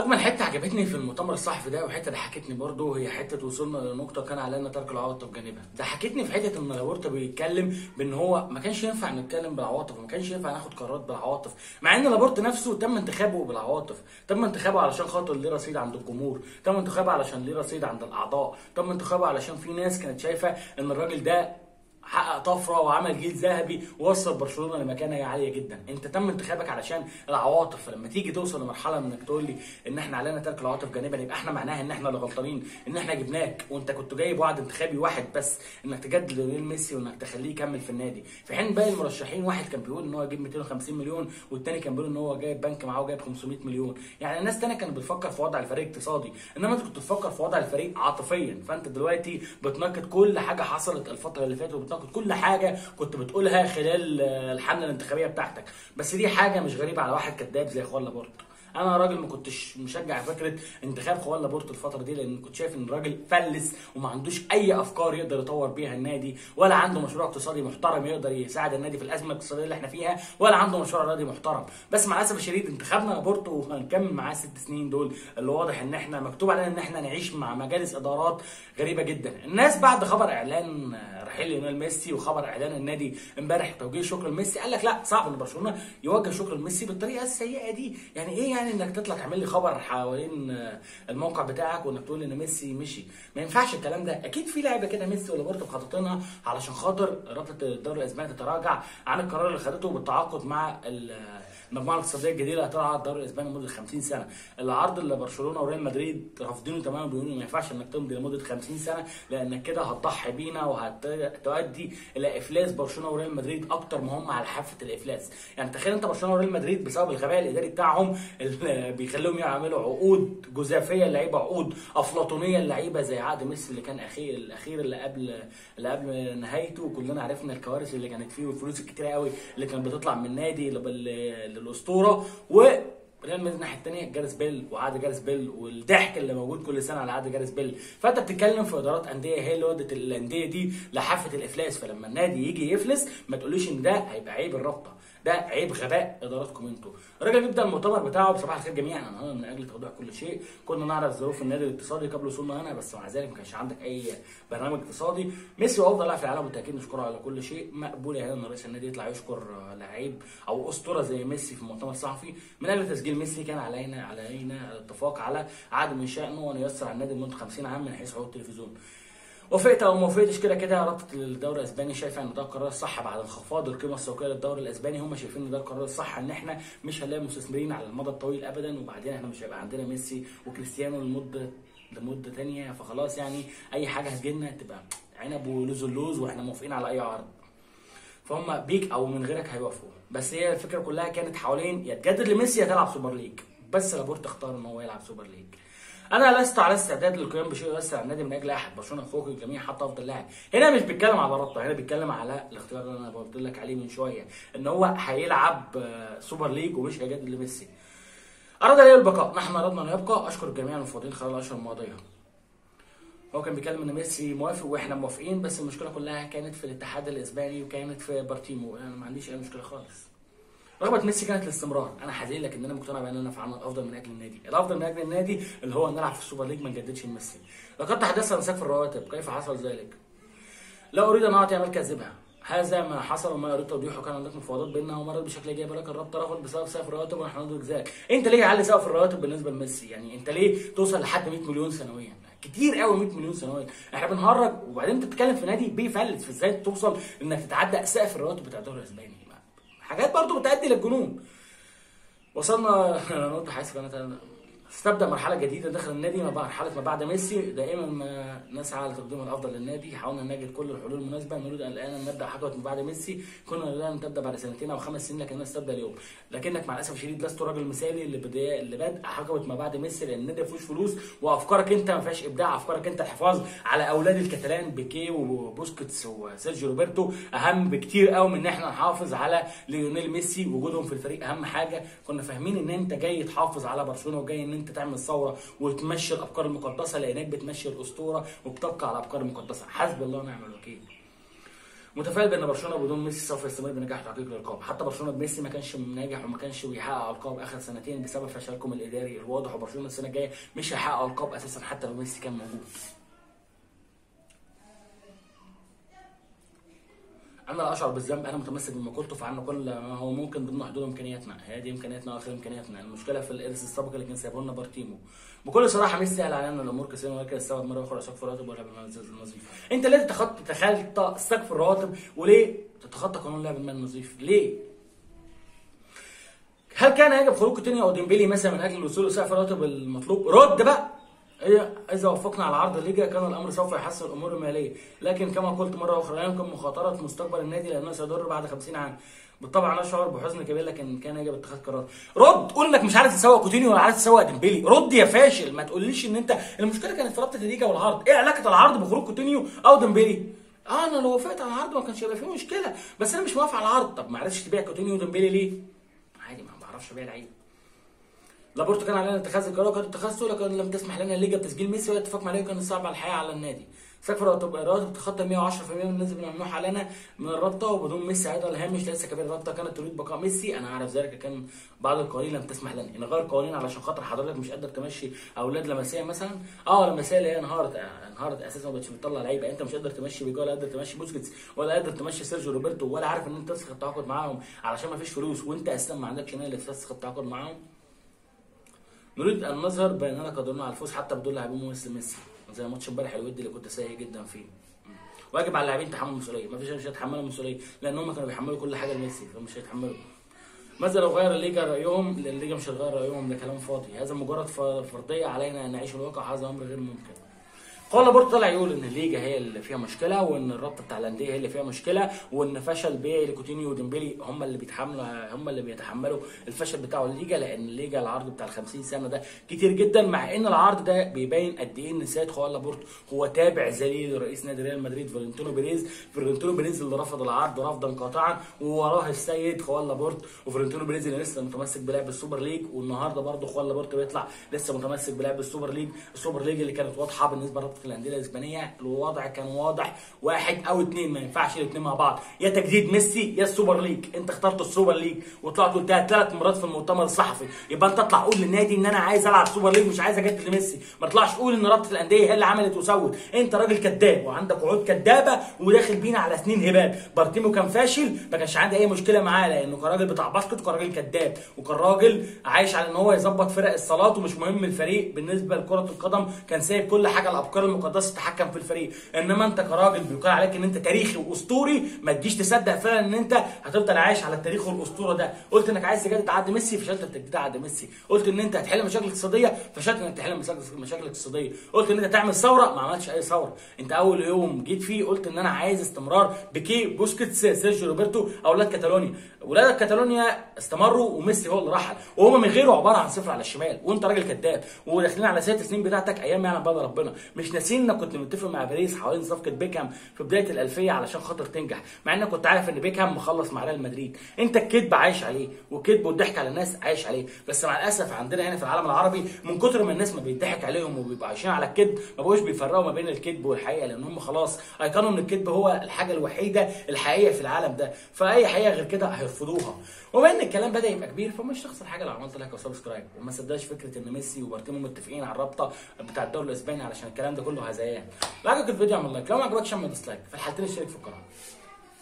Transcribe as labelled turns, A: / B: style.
A: اجمل حته عجبتني في المؤتمر الصحفي ده وحته ضحكتني برضه هي حته وصلنا لنقطه كان علينا ترك العواطف جانبها ضحكتني في حته ان لابورتا بيتكلم بان هو ما كانش ينفع نتكلم بالعواطف وما كانش ينفع ناخد قرارات بالعواطف مع ان لابورتا نفسه تم انتخابه بالعواطف تم انتخابه علشان خاطر ليه رصيد عند الجمهور تم انتخابه علشان ليه رصيد عند الاعضاء تم انتخابه علشان في ناس كانت شايفه ان الراجل ده حقق طفره وعمل جيل ذهبي ووصل برشلونه لمكانه عاليه جدا انت تم انتخابك علشان العواطف فلما تيجي توصل لمرحله انك تقول لي ان احنا علينا ترك العواطف جانبا يبقى احنا معناها ان احنا اللي غلطانين ان احنا جبناك وانت كنت جايب وعد انتخابي واحد بس انك تجدد ليونيل ميسي وانك تخليه يكمل في النادي في حين باقي المرشحين واحد كان بيقول ان هو يجيب 250 مليون والتاني كان بيقول ان هو جايب بنك معاه وجايب 500 مليون يعني الناس تانية كانت بتفكر في وضع الفريق اقتصادي انما انت كنت بتفكر في وضع الفريق عاطفيا فانت دلوقتي بتناقض كل حاجه حصلت الفتره اللي فاتت وبتناقض كل حاجه كنت بتقولها خلال الحمله الانتخابيه بتاعتك بس دي حاجه مش غريبه على واحد كذاب زي خوان لابورت انا راجل ما كنتش مشجع فكره انتخاب خوان لابورت الفتره دي لان كنت شايف ان الراجل فلس وما عندوش اي افكار يقدر يطور بيها النادي ولا عنده مشروع اقتصادي محترم يقدر يساعد النادي في الازمه الاقتصاديه اللي احنا فيها ولا عنده مشروع رياضي محترم بس مع الاسف الشديد انتخابنا لابورت وهنكمل معاه ست سنين دول اللي واضح ان احنا مكتوب علينا ان احنا نعيش مع مجالس ادارات غريبه جدا الناس بعد خبر اعلان رحيل ليونيل ميسي وخبر اعلان النادي امبارح توجيه شكر لميسي قال لك لا صعب ان برشلونه يوجه شكر لميسي بالطريقه السيئه دي يعني ايه يعني انك تطلع تعمل لي خبر حوالين الموقع بتاعك وانك تقول ان ميسي مشي ما ينفعش الكلام ده اكيد في لعبه كده ميسي ولا بورتو مخططينها علشان خاطر رابطه الدوري الاسباني تتراجع عن القرار اللي خدته بالتعاقد مع المجموعه الاقتصاديه الجديده اللي هتلعب على الدوري الاسباني لمده 50 سنه العرض اللي برشلونه وريال مدريد رافضينه تماما بيقولوا ما ينفعش انك تمضي لمده 50 سنه لانك كده هتضحي بينا وهتؤدي الى افلاس برشلونه وريال مدريد اكتر ما هم على حافه الافلاس يعني تخيل انت برشلونه وريال مدريد بسبب الغباء الاداري بتاعهم اللي بيخليهم يعملوا عقود جزافيه اللعيبه عقود افلاطونيه اللعيبه زي عقد ميسي اللي كان اخير الاخير اللي قبل اللي قبل نهايته وكلنا عرفنا الكوارث اللي كانت فيه والفلوس الكتيره قوي اللي كانت بتطلع من النادي للاسطوره و ريال مدريد الناحيه الثانيه جاريس بيل وعقد جاريس بيل والضحك اللي موجود كل سنه على عقد جاريس بيل فانت بتتكلم في ادارات انديه هي اللي ودت الانديه دي لحافه الافلاس فلما النادي يجي يفلس ما تقوليش ان ده هيبقى عيب الرابطه ده عيب غباء اداراتكم انتوا الراجل بيبدا المؤتمر بتاعه بصباح الخير جميعا انا من اجل توضيح كل شيء كنا نعرف ظروف النادي الاقتصادي قبل وصولنا هنا بس مع ذلك ما كانش عندك اي برنامج اقتصادي ميسي هو افضل لاعب في العالم بالتاكيد نشكره على كل شيء مقبول يعني ان رئيس النادي يطلع يشكر لعيب او اسطوره زي ميسي في المؤتمر الصحفي من اجل تسجيل ميسي كان علينا علينا الاتفاق على عدم من شانه ان ييسر على النادي لمده 50 عام من حيث عقود التلفزيون وافقت او ما وافقتش كده كده رابطه الدوري الاسباني شايفه ان ده القرار الصح بعد انخفاض القيمه السوقيه للدوري الاسباني هم شايفين ان ده القرار الصح ان احنا مش هنلاقي مستثمرين على المدى الطويل ابدا وبعدين احنا مش هيبقى عندنا ميسي وكريستيانو لمده لمده ثانيه فخلاص يعني اي حاجه هتجيلنا تبقى عنب ولوز اللوز واحنا موافقين على اي عرض فهم بيك او من غيرك هيوافقوا بس هي الفكره كلها كانت حوالين يا تجدد لميسي يا تلعب سوبر ليج بس لابورت اختار ان هو يلعب سوبر ليج انا لست على استعداد للقيام بشيء يؤثر على النادي من اجل احد برشلونه فوق الجميع حتى افضل لاعب هنا مش بيتكلم على رابطه هنا بيتكلم على الاختيار اللي انا قلت لك عليه من شويه ان هو هيلعب سوبر ليج ومش هيجدد لميسي اراد ليه البقاء نحن اردنا ان يبقى اشكر الجميع المفوضين خلال الاشهر الماضيه هو كان بيتكلم ان ميسي موافق واحنا موافقين بس المشكله كلها كانت في الاتحاد الاسباني وكانت في بارتيمو انا ما عنديش اي مشكله خالص رغبه ميسي كانت الاستمرار انا حزين لك ان انا مقتنع بان انا فعلنا الافضل من اجل النادي الافضل من اجل النادي اللي هو نلعب في السوبر ليج ما نجددش لميسي لقد تحدث عن سقف الرواتب كيف حصل ذلك لا اريد ان اعطي امال كاذبه هذا ما حصل وما اريد توضيحه كان عندك مفاوضات بيننا ومرت بشكل ايجابي لكن الرابطه رفض بسبب سقف الرواتب ونحن ندرك ذلك انت ليه علي سقف الرواتب بالنسبه لميسي يعني انت ليه توصل لحد 100 مليون سنويا كتير قوي 100 مليون سنويا احنا بنهرج وبعدين انت بتتكلم في نادي بيفلس فازاي توصل انك تتعدى سقف الرواتب بتاع الدوري الاسباني حاجات برضو بتؤدي للجنون وصلنا نقطة حيث كانت استبدا مرحله جديده داخل النادي ما بعد مرحله ما بعد ميسي دائما ما نسعى لتقديم الافضل للنادي حاولنا نجد كل الحلول المناسبه نريد الان ان نبدا حقبه ما بعد ميسي كنا نريد ان تبدا بعد سنتين او خمس سنين لكن تبدا اليوم لكنك مع الاسف الشديد لست راجل مثالي اللي بدا اللي بدا حقبه ما بعد ميسي لان النادي ما فيهوش فلوس وافكارك انت ما فيهاش ابداع افكارك انت الحفاظ على اولاد الكتالان بيكي وبوسكيتس وسيرجيو روبرتو اهم بكتير قوي من ان احنا نحافظ على ليونيل ميسي وجودهم في الفريق اهم حاجه كنا فاهمين ان انت جاي تحافظ على برشلونه وجاي ان انت تعمل ثوره وتمشي الافكار المقدسه لانك بتمشي الاسطوره وبتبقى على الافكار المقدسه حسبي الله ونعم الوكيل متفائل بان برشلونه بدون ميسي سوف يستمر بنجاح تحقيق الالقاب حتى برشلونه بميسي ما كانش ناجح وما كانش بيحقق القاب اخر سنتين بسبب فشلكم الاداري الواضح وبرشلونه السنه الجايه مش هيحقق القاب اساسا حتى لو ميسي كان موجود انا لا اشعر بالذنب انا متمسك بما قلته فعلنا كل ما هو ممكن ضمن حدود امكانياتنا هي دي امكانياتنا واخر امكانياتنا المشكله في الارث السابق اللي كان سايبه لنا بارتيمو بكل صراحه ميسي قال علينا الامور كثيرا ولكن استوعب مره اخرى سقف الراتب ولا بالنظيف انت ليه تتخطى تخيل سقف الرواتب وليه تتخطى قانون لعب المال النظيف ليه هل كان يجب خروج كوتينيو او ديمبلي مثلا من اجل الوصول لسقف الراتب المطلوب رد بقى هي اذا وفقنا على عرض الليجا كان الامر سوف يحسن الامور الماليه لكن كما قلت مره اخرى لا يمكن مخاطره مستقبل النادي لانه سيضر بعد 50 عام بالطبع انا اشعر بحزن كبير لكن كان يجب اتخاذ قرار رد قول انك مش عارف تسوق كوتينيو ولا عارف تسوق ديمبلي رد يا فاشل ما تقوليش ان انت المشكله كانت في ربطه الليجا والعرض ايه علاقه العرض بخروج كوتينيو او ديمبلي اه انا لو وافقت على العرض ما كانش هيبقى فيه مشكله بس انا مش موافق على العرض طب ما عرفتش تبيع كوتينيو وديمبلي ليه عادي ما بعرفش ابيع لعيبه لابورتو كان علينا اتخاذ القرار كان اتخاذته لكن لم تسمح لنا الليجا بتسجيل ميسي والاتفاق معه كان صعب على الحياه على النادي سقف الراتب تخطى 110% من النسبه الممنوحه لنا من الرابطه وبدون ميسي ايضا الهامش ليس كبير الرابطه كانت تريد بقاء ميسي انا اعرف ذلك كان بعض القوانين لم تسمح لنا نغير القوانين علشان خاطر حضرتك مش قادر تمشي اولاد لمسيه مثلا اه لمسيه اللي هي انهارت انهارت اساسا ما بقتش بتطلع لعيبه انت مش قادر تمشي بيجو ولا قادر تمشي بوسكيتس ولا قادر تمشي سيرجيو روبرتو ولا عارف ان انت تفسخ التعاقد معاهم علشان ما فيش فلوس وانت اساسا ما عندكش نيه تفسخ التعاقد معاهم نريد ان نظهر باننا قادرون على الفوز حتى بدون لاعبين مثل ميسي زي ماتش امبارح الودي اللي كنت سيء جدا فيه واجب على اللاعبين تحمل المسؤوليه ما فيش مش هيتحملوا المسؤوليه لان هم كانوا بيحملوا كل حاجه لميسي فمش هيتحملوا ماذا لو غير الليجا رايهم الليجا مش هتغير رايهم ده كلام فاضي هذا مجرد فرضيه علينا ان نعيش الواقع هذا امر غير ممكن قال لابورت طلع يقول ان الليجا هي اللي فيها مشكله وان الرابطه بتاع الانديه هي اللي فيها مشكله وان فشل بيع لكوتينيو وديمبلي هم اللي بيتحملوا هم اللي بيتحملوا الفشل بتاع الليجا لان الليجا العرض بتاع ال 50 سنه ده كتير جدا مع ان العرض ده بيبين قد ايه ان سيد خوان لابورت هو تابع ذليل لرئيس نادي ريال مدريد فلورنتينو بيريز فلورنتينو بيريز اللي رفض العرض رفضا قاطعا ووراه السيد خوان لابورت وفلورنتينو بيريز اللي لسه متمسك بلعب السوبر ليج والنهارده برضه خوان لابورت بيطلع لسه متمسك بلعب السوبر ليج السوبر ليج اللي كانت واضحه بالنسبه لرابطه الانديه الاسبانيه الوضع كان واضح واحد او اثنين ما ينفعش الاثنين مع بعض يا تجديد ميسي يا السوبر ليج انت اخترت السوبر ليج وطلعت قلتها ثلاث مرات في المؤتمر الصحفي يبقى انت اطلع قول للنادي ان انا عايز العب سوبر ليج مش عايز اجدد لميسي ما تطلعش قول ان رابطه الانديه هي اللي عملت وسوت انت راجل كذاب وعندك وعود كذابه وداخل بينا على سنين هباب بارتيمو كان فاشل ما كانش عندي اي مشكله معاه لانه كان راجل بتاع باسكت وكان راجل كذاب وكان راجل عايش على ان هو يظبط فرق الصالات ومش مهم الفريق بالنسبه لكره القدم كان سايب كل حاجه الافكار المقدسه تتحكم في الفريق انما انت كراجل بيقال عليك ان انت تاريخي واسطوري ما تجيش تصدق فعلا ان انت هتفضل عايش على التاريخ والاسطوره ده قلت انك عايز تجدد عقد ميسي فشلت في تجديد عقد ميسي قلت ان انت هتحل مشاكل اقتصاديه فشلت انك تحل مشاكل اقتصاديه قلت ان انت تعمل ثوره ما عملتش اي ثوره انت اول يوم جيت فيه قلت ان انا عايز استمرار بيكي بوسكيتس سيرجيو روبرتو اولاد كاتالونيا ولاد كاتالونيا استمروا وميسي هو اللي رحل وهم من غيره عباره عن صفر على الشمال وانت راجل كذاب وداخلين على ست سنين بتاعتك ايام يعلم بقى ربنا مش ناسيين انك كنت متفق مع باريس حوالين صفقه بيكهام في بدايه الالفيه علشان خاطر تنجح مع انك كنت عارف ان بيكهام مخلص مع ريال مدريد انت الكذب عايش عليه والكذب والضحك على الناس عايش عليه بس مع الاسف عندنا هنا في العالم العربي من كتر ما الناس ما بيضحك عليهم وبيبقوا عايشين على الكذب ما بقوش بيفرقوا ما بين الكذب والحقيقه لان هم خلاص ايقنوا ان الكذب هو الحاجه الوحيده الحقيقيه في العالم ده فاي حقيقه غير كده هيرفضوها وبما ان الكلام بدا يبقى كبير فمش تخسر حاجه لو عملت لايك وسبسكرايب وما تصدقش فكره ان ميسي وبارتيمو متفقين على الرابطه بتاع الدوري الاسباني علشان الكلام ده كله هذيان لو عجبك الفيديو اعمل لايك لو ما عجبكش اعمل ديسلايك في الحالتين اشترك في القناه